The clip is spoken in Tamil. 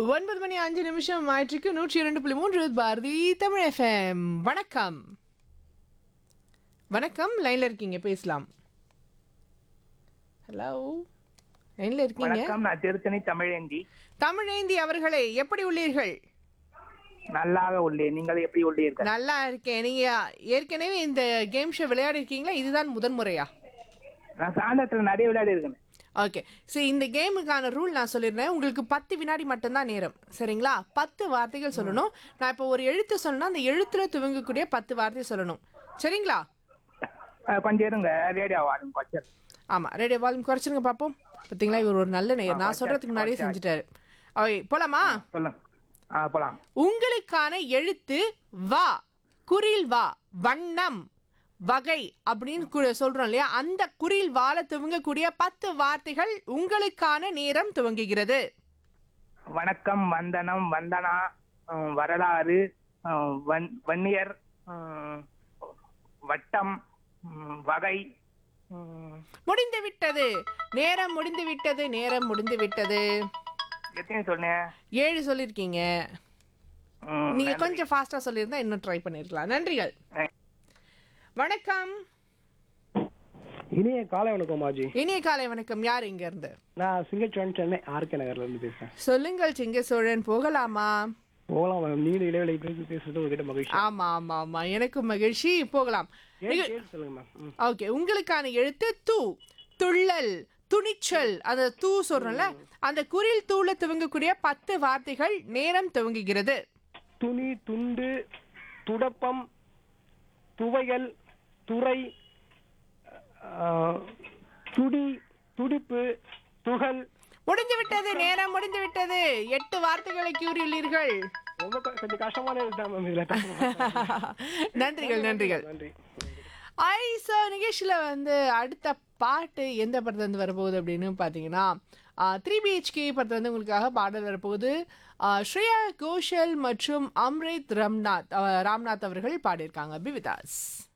ஒன்பது மணி அஞ்சு நிமிஷம் ஆயிற்றுக்கு நூற்றி இரண்டு புள்ளி மூன்று பாரதி தமிழ் எஃப்எம் வணக்கம் வணக்கம் லைன்ல இருக்கீங்க பேசலாம் ஹலோ லைன்ல இருக்கீங்க வணக்கம் நான் திருத்தணி தமிழேந்தி தமிழேந்தி அவர்களே எப்படி உள்ளீர்கள் நல்லாக உள்ளேன் நீங்கள் எப்படி உள்ளீர்கள் நல்லா இருக்கேன் நீங்க ஏற்கனவே இந்த கேம் ஷோ விளையாடி இருக்கீங்களா இதுதான் முதன் முறையா நான் சாயந்தரத்துல நிறைய விளையாடி இருக்கேன் ஓகே சரி இந்த கேமுக்கான ரூல் நான் சொல்லிடுறேன் உங்களுக்கு பத்து வினாடி மட்டும்தான் நேரம் சரிங்களா பத்து வார்த்தைகள் சொல்லணும் நான் இப்போ ஒரு எழுத்து சொன்னா அந்த எழுத்துல துவங்கக்கூடிய பத்து வார்த்தை சொல்லணும் சரிங்களா அஹ் கொஞ்சம் இருங்க ரேடியோ வாடும் கொஞ்சம் ஆமா ரேடியோ வால்யூம் குறைச்சிருங்க பார்ப்போம் பார்த்தீங்களா இவர் ஒரு நல்ல நேயர் நான் சொல்றதுக்கு முன்னாடியே செஞ்சுட்டாரு ஓகே போலாமா சொல்லுங்க ஆ போலாம் உங்களுக்கான எழுத்து வா குறில் வா வண்ணம் வகை அப்படின்னு கு- சொல்றோம் இல்லையா அந்த குறில் வால துவங்கக்கூடிய பத்து வார்த்தைகள் உங்களுக்கான நேரம் துவங்குகிறது வணக்கம் வந்தனம் வந்தனா அஹ் வரலாறு அஹ் வன்- வன்னியர் அஹ் வட்டம் உம், வகை உம், முடிந்து விட்டது நேரம் முடிந்து விட்டது நேரம் முடிந்து விட்டது எத்தனை சொன்னேன் ஏழு சொல்லிருக்கீங்க உம், நீங்க கொஞ்சம் ஃபாஸ்டா சொல்லியிருந்தா இன்னும் ட்ரை பண்ணிருக்கலாம் நன்றிகள் வணக்கம் இனிய காலை வணக்கம் மாஜி இனிய காலை வணக்கம் யார் இங்க இருந்து நான் சிங்கச்சோழன் சென்னை ஆர்கே நகர்ல இருந்து பேசுறேன் சொல்லுங்கள் சிங்க சோழன் போகலாமா போகலாம் மேம் நீண்ட இடைவெளி பேசி பேசுறது உங்ககிட்ட மகிழ்ச்சி ஆமா ஆமா ஆமா எனக்கும் மகிழ்ச்சி போகலாம் ஏன் கேட்டு சொல்லுங்க மேம் ம். ஓகே உங்களுக்கான எழுத்து தூ துள்ளல் துணிச்சல் அந்த தூ சொல்றோம்ல அந்த குரில் தூள துவங்கக்கூடிய பத்து வார்த்தைகள் நேரம் துவங்குகிறது துணி துண்டு துடப்பம் துவையல் துறை ஆ, துடி துடிப்பு துகள் முடிந்து விட்டது நேரம் முடிந்து விட்டது எட்டு வார்த்தைகளை கூறியுள்ளீர்கள் ரொம்ப கொ- கொஞ்சம் கஷ்டமான இதுதான் மேம் இதுல நன்றிகள் நன்றிகள் நன்றி ஐ ஸோ நிகழ்ச்சியில் வந்து அடுத்த பாட்டு எந்த படத்துல இருந்து வரப்போகுது அப்படின்னு பார்த்தீங்கன்னா த்ரீ பிஹெச்கே படத்துல வந்து உங்களுக்காக பாடல் வரப்போகுது ஆ, ஸ்ரேயா கோஷல் மற்றும் அம்ரித் ரம்நாத் அ, ராம்நாத் அவர்கள் பாடியிருக்காங்க பிவிதாஸ்